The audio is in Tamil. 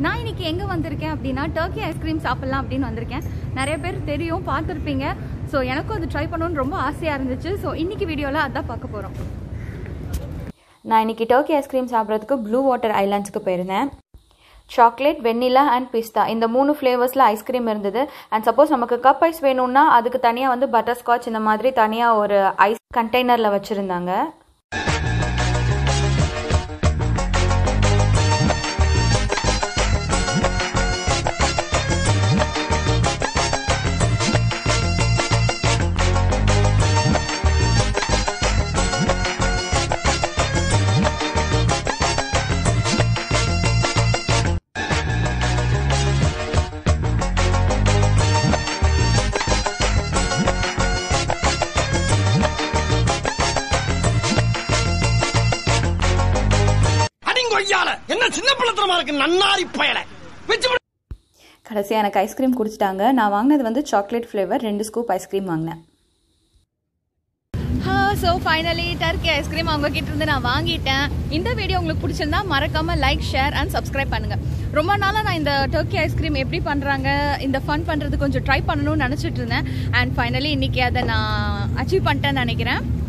நான் இன்னைக்கு எங்கே வந்திருக்கேன் அப்படின்னா டர்க்கி ஐஸ்கிரீம் சாப்பிட்லாம் அப்படின்னு வந்திருக்கேன் நிறைய பேர் தெரியும் பார்த்துருப்பீங்க ஸோ எனக்கும் அது ட்ரை பண்ணணும்னு ரொம்ப ஆசையாக இருந்துச்சு ஸோ இன்னைக்கு வீடியோவில் அதான் பார்க்க போகிறோம் நான் இன்னைக்கு டர்க்கி ஐஸ்கிரீம் சாப்பிட்றதுக்கு ப்ளூ வாட்டர் ஐலாண்ட்ஸ்க்கு போயிருந்தேன் சாக்லேட் வெண்ணிலா அண்ட் பிஸ்தா இந்த மூணு ஃப்ளேவர்ஸில் ஐஸ்கிரீம் இருந்தது அண்ட் சப்போஸ் நமக்கு கப் ஐஸ் வேணும்னா அதுக்கு தனியாக வந்து பட்டர் ஸ்காட்ச் இந்த மாதிரி தனியாக ஒரு ஐஸ் கண்டெய்னரில் வச்சுருந்தாங்க அடிங்கொய்யால என்ன சின்ன பிள்ளைத்தனமா இருக்கு நன்னாரி பயல வச்சு விடு. கடைசியாக எனக்கு ஐஸ்கிரீம் குடிச்சிட்டாங்க நான் வாங்கினது வந்து சாக்லேட் ஃப்ளேவர் ரெண்டு ஸ்கூப் ஐஸ்கிரீம் வாங்கினேன் ஸோ ஃபைனலி டர்க்கி ஐஸ்கிரீம் அவங்க கிட்ட இருந்து நான் வாங்கிட்டேன் இந்த வீடியோ உங்களுக்கு பிடிச்சிருந்தா மறக்காம லைக் ஷேர் அண்ட் சப்ஸ்கிரைப் பண்ணுங்க ரொம்ப நாளாக நான் இந்த டர்க்கி ஐஸ்கிரீம் எப்படி பண்ணுறாங்க இந்த ஃபன் பண்ணுறது கொஞ்சம் ட்ரை பண்ணணும்னு நினச்சிட்டு இருந்தேன் அண்ட் ஃபைனலி இன்னைக்கு அதை நான் அச்சீவ் பண்ணிட்டேன்னு நினைக்கிறேன்